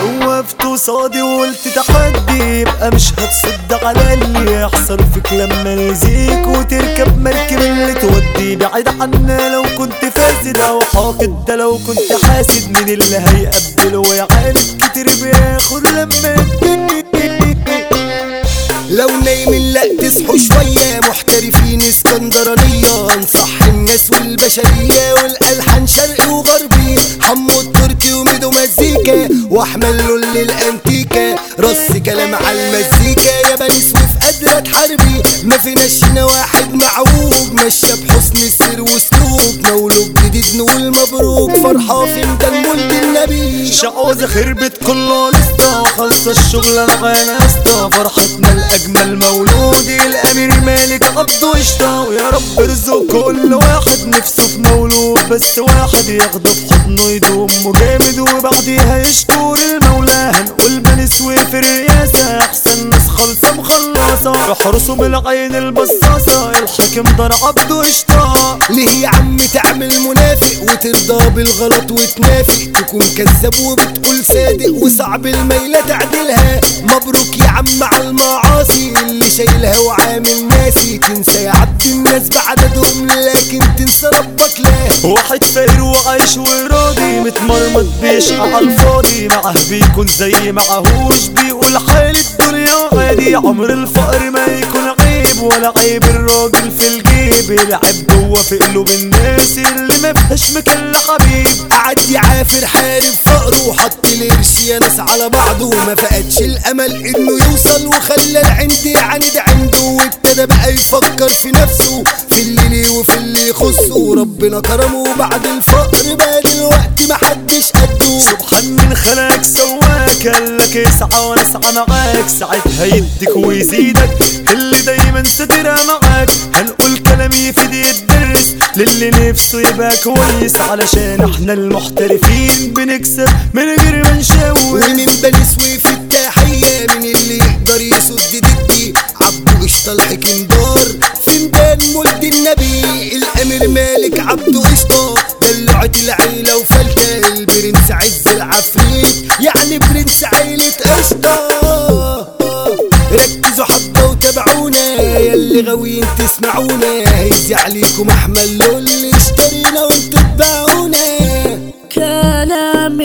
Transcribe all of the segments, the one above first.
لو وقفت قصادي وقلت تحدي يبقى مش هتصد على اللي يحصل فيك لما يزيك وتركب مركب اللي تودي بعيد عنا لو كنت فاسد او حاقد ده لو كنت حاسد من اللي هيقبل ويعاند كتير بياخد لما يدي لو نايمين لا تصحوا شوية محترفين اسكندرانية انصح الناس والبشرية والألحان شرقي وغربي حمو التركي وميدو مزيكا واحمل له للانتيكا رص كلام على المزيكا يا بني سويف قادرة تحاربي ما فيناش هنا واحد معوج ماشية بحسن السير واسلوب مولود جديد نقول مبروك فرحة في ده المولد النبي شعوذة خربت كله لسه وخلص الشغل معانا اسطى فرحتنا الأجمل مولود الأمير مالك عبده قشطة ويا رب ارزق كل واحد نفسه في مولود بس واحد ياخده في حضنه يدوم جامد وبعديها يشكر المولى هنقول بني سويف الرئاسة أحسن ناس خالصة مخلصة احرسوا بالعين البصاصة الحاكم دار عبده قشطة ليه يا عم تعمل منافق وترضى بالغلط وتنافق تكون كذاب وبتقول صادق وصعب الميلة تعدلها مبروك يا عم على المعاصي اللي شايلها وعامل ناسي تنسى يا عبد الناس بعددهم لكن تنسى ربك لا واحد فقير وعايش وراضي متمرمط بيشقى على الفاضي معاه بيكون زي معهوش بيقول حال الدنيا عادي عمر الفقر ما يكون عيب ولا عيب الراجل في الجيب العيب جوه في قلوب الناس اللي ما فيهاش مكان لحبيب قعد يعافر حارب فقره وحط القرش يا ناس على بعضه ما فقدش الامل انه يوصل وخلى العند يعاند عنده وابتدى بقى يفكر في نفسه في اللي ليه وفي اللي يخصه وربنا كرمه بعد الفقر بقى دلوقتي محدش قده سبحان من خلقك سواك قالك اسعى وانا اسعى معاك ساعتها يديك ويزيدك اللي دايما سترها معاك هنقول كلام يفيد يدرس للي نفسه يبقى كويس علشان احنا المحترفين بنكسب من غير ما نشوش ومن بني سويف التحية من اللي يقدر يسد ضدي عبده قشطة الحكم دار فندان مولد النبي الأمير مالك عبده قشطة دلعة العيلة وفلتة البرنس عز العفريت يعني برنس عيلة قشطة ركزوا حبة وتابعونا ياللي غاويين تسمعونا هيزي عليكم احمل له اللي اشترينا وانتوا تباعونا كلام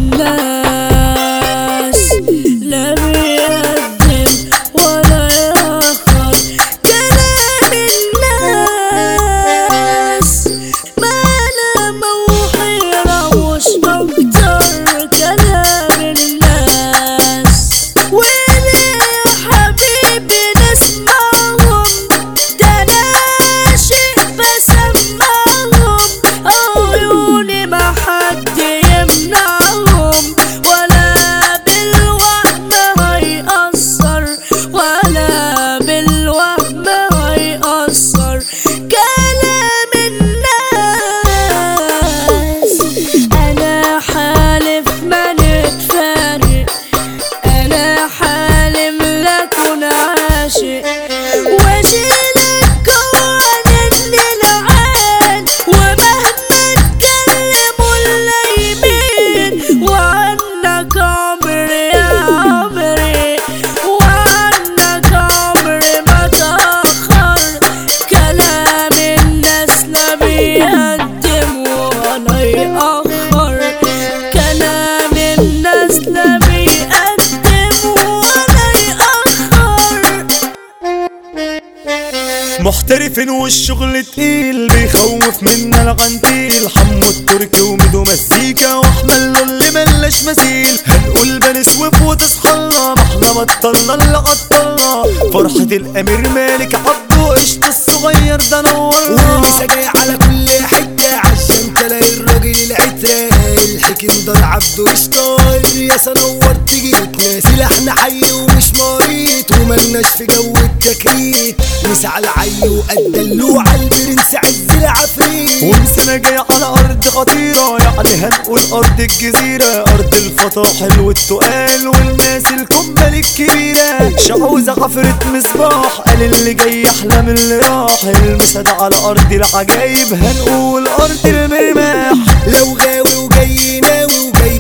الناس لا بيقدم ولا يأخر كلام الناس ما لا موحرة مش أكتر كلام الناس وليه يا حبيبي نسمعهم ده أنا شيء بسمعهم عيوني ما حد يمنعهم ولا بالوهم هيأثر ولا بالوهم هيأثر كلام الناس أنا حالف ما نتفارق أنا حالم لكن عاشق واشيلك قوانين العين ومهما اتكلموا اللايمين وعنك عمري يا عمري وعنك عمري ما تأخر كلام الناس لا بيقدم ولا يأخر كلام الناس لا بيقدم ولا يأخر محترفين والشغل تقيل بيخوف منا الغنتيل حمو التركي وميدو مزيكا واحمل له اللي ملاش مثيل هنقول بني سويف وتصحى احنا بطلنا اللي عطلنا فرحة الامير مالك عبده قشطة الصغير ده نورنا ولسه جاي على كل حتة عشان تلاقي الراجل العترة الحكم دار عبده قشطة الرياسة نور تيجي ناسي لحن حي ومش مريض وملناش في جو التكريت مسعى العي وقد اللوع البرنس عز العفريت ومسنا جاي على ارض خطيرة يعني هنقول ارض الجزيرة ارض الفطاحل والتقال والناس الكمل الكبيرة شعوذة عفرة مصباح قال اللي جاي احلى من اللي راح المسد على ارض العجايب هنقول ارض المرماح لو غاوي وجاي ناوي وجاي بدي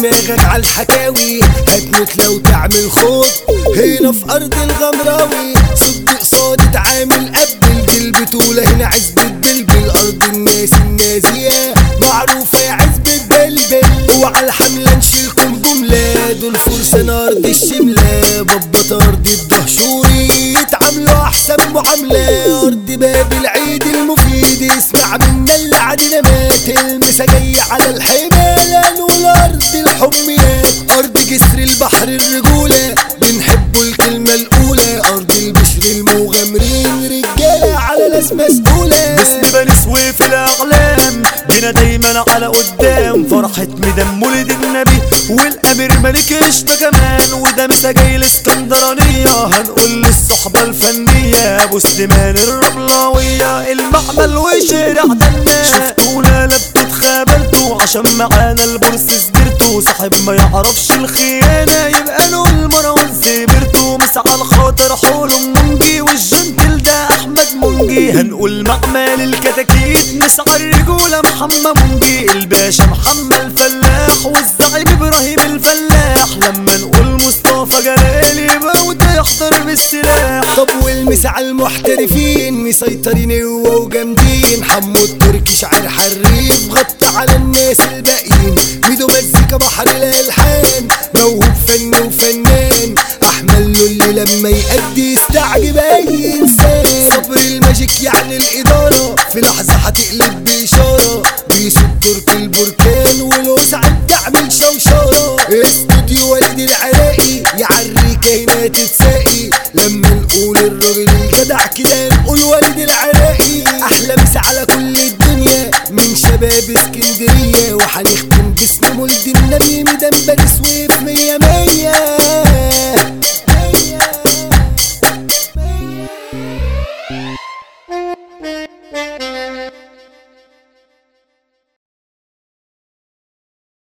دماغك على الحكاوي هتموت لو تعمل خوض هنا في ارض الغمراوي صد قصاد اتعامل قبل دي البطولة هنا عزبة بلبل ارض الناس النازية معروفة عزبة بلبل وعلى الحملة نشيلكم جملة دول فرسان ارض الشملة ببط ارض الدهشوري يتعاملوا احسن معاملة ارض باب العيد المفيد اسمع منا اللي عدنا مات المسا جاي على الحمالة والارض الحميات ارض جسر البحر الرجولة بنحبوا الكلمة الاولى ارض البشر المغامرين رجالة على ناس مسؤولة باسم بني سويف الاعلام بينا دايما على قدام فرحة مدام مولد النبي والامير ملك قشطة كمان وده مسا جاي الاسكندرانية هنقول للصحبة الفنية ابو سليمان الرملاوية المعمل وشارع دنا شفتونا لا بتتخابلتوا عشان معانا البورس سبرتو صاحب ما يعرفش الخيانة يبقى له المروان سبرتو مسعى الخاطر حولهم منجي والجنتل ده احمد منجي هنقول معمل الكتاكيت مسعى الرجولة محمد منجي الباشا محمد الفلاح والزعيم ابراهيم الفلاح لما نقول مصطفى جلال يبقى وده يحضر بالسلاح طب والمس على المحترفين مسيطرين هو وجامدين حمو التركي شاعر حريف غطى على الناس الباقيين ميدو مزيكا بحر الالحان موهوب فن وفنان احمل له اللي لما يأدي يستعجب اي انسان صبر الماجيك يعني الاداره في لحظه هتقلب باشاره بيسوق ترك البركان والوسعه تعمل شوشره استوديو وليد العراقي يعري كلمات